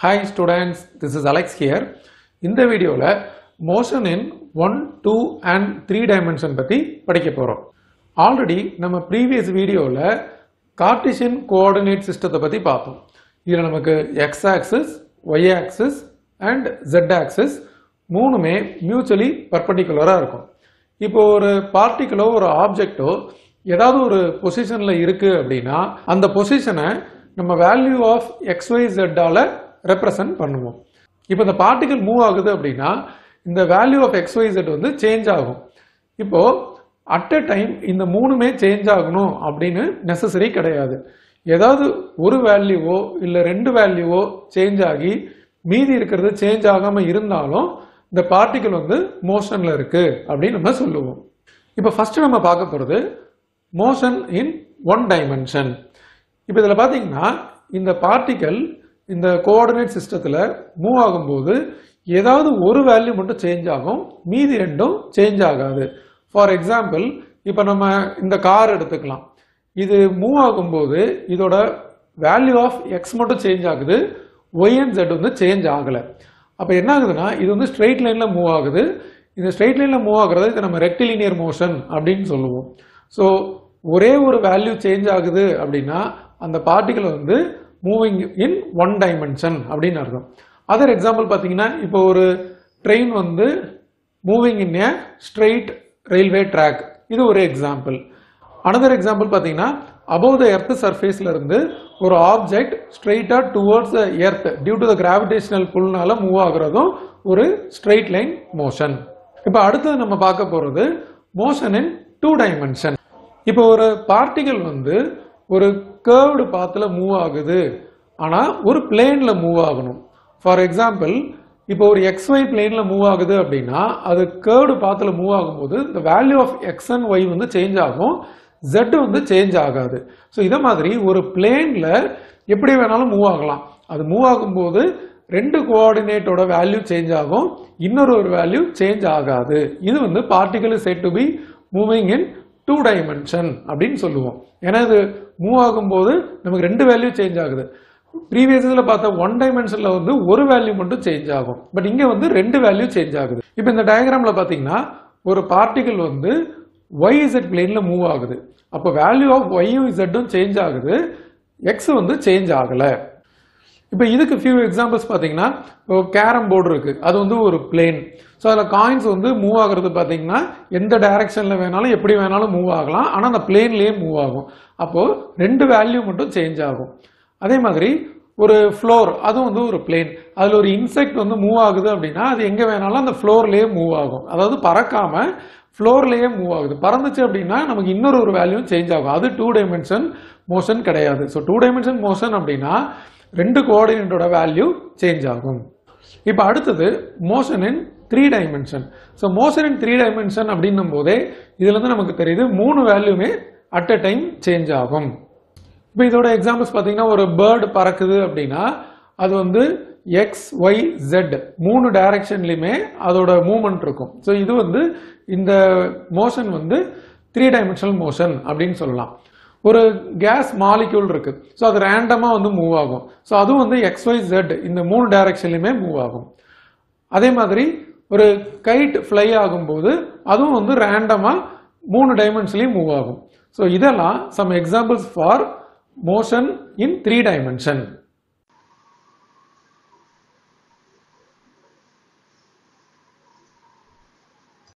hi students this is Alex here இந்த வீடியோவில் motion in one two and three dimension பற்றி படிக்க போகிறோம் ஆல்ரெடி நம்ம ப்ரீவியஸ் வீடியோவில் கார்டிஷியன் கோஆர்டினேட் சிஸ்டத்தை பற்றி பார்த்தோம் இதில் நமக்கு x axis y axis and z axis மூணுமே மியூச்சுவலி பர்பண்டிகுலராக இருக்கும் இப்போ ஒரு பார்ட்டிகளோ ஒரு ஆப்ஜெக்டோ ஏதாவது ஒரு பொசிஷனில் இருக்குது அப்படின்னா அந்த பொசிஷனை நம்ம வேல்யூ ஆஃப் எக்ஸ்ஒய் ஜெட்டால ரெப்ரசன்ட் பண்ணுவோம் இப்போ இந்த பார்ட்டிகல் மூவ் ஆகுது அப்படின்னா இந்த வேல்யூ ஆஃப் எக்ஸ்ஒய் ஜெட் வந்து சேஞ்ச் ஆகும் இப்போ அட் அ டைம் இந்த மூணுமே சேஞ்ச் ஆகணும் அப்படின்னு நெசசரி கிடையாது ஏதாவது ஒரு வேல்யூவோ இல்லை ரெண்டு வேல்யூவோ சேஞ்ச் ஆகி மீதி இருக்கிறது சேஞ்ச் ஆகாம இருந்தாலும் இந்த பார்ட்டிகல் வந்து மோஷன்ல இருக்கு அப்படின்னு நம்ம சொல்லுவோம் இப்போ ஃபர்ஸ்ட் நம்ம பார்க்க போறது மோஷன் இன் ஒன் டைமென்ஷன் இப்போ இதில் பார்த்தீங்கன்னா இந்த பார்ட்டிகல் இந்த கோஆர்டினேட் சிஸ்டத்தில் மூவ் ஆகும்போது ஏதாவது ஒரு வேல்யூ மட்டும் சேஞ்ச் ஆகும் மீதி ரெண்டும் சேஞ்ச் ஆகாது ஃபார் எக்ஸாம்பிள் இப்போ நம்ம இந்த கார் எடுத்துக்கலாம் இது மூவ் ஆகும்போது இதோட வேல்யூ ஆஃப் எக்ஸ் மட்டும் சேஞ்ச் ஆகுது ஒய் அண்ட் ஜெட் வந்து சேஞ்ச் ஆகலை அப்போ என்ன ஆகுதுன்னா இது வந்து ஸ்ட்ரெயிட் லைனில் மூவ் ஆகுது இந்த ஸ்ட்ரெயிட் லைனில் மூவ் ஆகுறது இதை நம்ம ரெக்டிலினியர் மோஷன் அப்படின்னு சொல்லுவோம் ஸோ ஒரே ஒரு வேல்யூ சேஞ்ச் ஆகுது அப்படின்னா அந்த பார்ட்டிகல் வந்து மூவிங் இன் ஒன் டைமென்ஷன் அப்படின்னு அர்த்தம் அதர் எக்ஸாம்பிள் பார்த்தீங்கன்னா இப்போ ஒரு ட்ரெயின் வந்து moving in a straight railway track இது ஒரு எக்ஸாம்பிள் அனதர் எக்ஸாம்பிள் பார்த்தீங்கன்னா அபவ் த எர்த் சர்ஃபேஸ்ல இருந்து ஒரு ஆப்ஜெக்ட் ஸ்ட்ரெயிட்டா towards the earth due to the gravitational புல்னால மூவ் ஆகுறதும் ஒரு ஸ்ட்ரெயிட் லைன் மோஷன் இப்போ அடுத்தது நம்ம பார்க்க போறது மோஷன் இன் டூ டைமென்ஷன் இப்போ ஒரு பார்ட்டிகல் வந்து ஒரு கேர்வ்டு பாத்துல மூவ் ஆகுது ஆனா ஒரு பிளேன்ல மூவ் ஆகணும் ஃபார் எக்ஸாம்பிள் இப்போ ஒரு எக்ஸ்ஒய் பிளேன்ல மூவ் ஆகுது அப்படின்னா அது கேர்வ்டு பாத்துல மூவ் ஆகும்போது இந்த value of x and y வந்து சேஞ்ச் ஆகும் ஜெட் வந்து சேஞ்ச் ஆகாது ஸோ இதை மாதிரி ஒரு பிளேன்ல எப்படி வேணாலும் மூவ் ஆகலாம் அது மூவ் ஆகும்போது ரெண்டு கோஆர்டினேட்டோட வேல்யூ சேஞ்ச் ஆகும் இன்னொரு ஒரு வேல்யூ சேஞ்ச் ஆகாது இது வந்து particle set to be moving in two dimension அப்படின்னு சொல்லுவோம் ஏன்னா இது மூவ் ஆகும்போது நமக்கு ரெண்டு வேல்யூ சேஞ்ச் ஆகுது ப்ரீவியஸ் இதில் பார்த்தா ஒன் டைமென்ஷன்ல வந்து ஒரு வேல்யூ மட்டும் சேஞ்ச் ஆகும் பட் இங்க வந்து ரெண்டு வேல்யூ சேஞ்ச் ஆகுது இப்போ இந்த டயக்ராம்ல பாத்தீங்கன்னா ஒரு பார்ட்டிகல் வந்து ஒய் இசட் பிளேன்ல மூவ் ஆகுது அப்போ வேல்யூ ஆஃப் ஒய்யும் இசட்டும் சேஞ்ச் ஆகுது எக்ஸ் வந்து சேஞ்ச் ஆகல இப்போ இதுக்கு ஃபியூ எக்ஸாம்பிள்ஸ் பார்த்தீங்கன்னா இப்போ கேரம் போர்டு இருக்கு அது வந்து ஒரு பிளேன் ஸோ அதில் காயின்ஸ் வந்து மூவ் ஆகுறது பார்த்தீங்கன்னா எந்த டைரக்ஷனில் வேணாலும் எப்படி வேணாலும் மூவ் ஆகலாம் ஆனால் அந்த பிளேன்லேயே மூவ் ஆகும் அப்போ ரெண்டு வேல்யூ மட்டும் சேஞ்ச் ஆகும் அதே மாதிரி ஒரு ஃப்ளோர் அதுவும் வந்து ஒரு பிளேன் அதில் ஒரு இன்செக்ட் வந்து மூவ் ஆகுது அப்படின்னா அது எங்கே வேணாலும் அந்த ஃப்ளோர்லேயே மூவ் ஆகும் அதாவது பறக்காம ஃப்ளோர்லேயே மூவ் ஆகுது பறந்துச்சு அப்படின்னா நமக்கு இன்னொரு ஒரு வேல்யூ சேஞ்ச் ஆகும் அது டூ டைமென்ஷன் மோஷன் கிடையாது ஸோ டூ டைமென்ஷன் மோஷன் அப்படின்னா ரெண்டு கோஆர்டினேட்டோட வேல்யூ சேஞ்ச் ஆகும் இப்போ அடுத்தது motion in three dimension so motion in three dimension அப்படின்னும் போதே இதுல இருந்து நமக்கு தெரியுது மூணு வேல்யூமே அட் அ டைம் சேஞ்ச் ஆகும் இப்போ இதோட எக்ஸாம்பிள்ஸ் பார்த்தீங்கன்னா ஒரு பேர்டு பறக்குது அப்படின்னா அது வந்து எக்ஸ் ஒய் ஜெட் மூணு டைரக்ஷன்லையுமே அதோட மூமெண்ட் இருக்கும் ஸோ இது வந்து இந்த மோஷன் வந்து த்ரீ டைமென்ஷனல் மோஷன் அப்படின்னு சொல்லலாம் ஒரு கேஸ் மாலிக்யூல் இருக்கு ஸோ அது ரேண்டமாக வந்து மூவ் ஆகும் ஸோ அதுவும் வந்து எக்ஸ் ஒய் ஜெட் இந்த மூணு டைரக்ஷன்லையுமே மூவ் ஆகும் அதே மாதிரி ஒரு கைட் ஃப்ளை ஆகும்போது அதுவும் வந்து ரேண்டமாக மூணு டைமென்ஷன்லையும் மூவ் ஆகும் ஸோ இதெல்லாம் some examples for motion in three dimension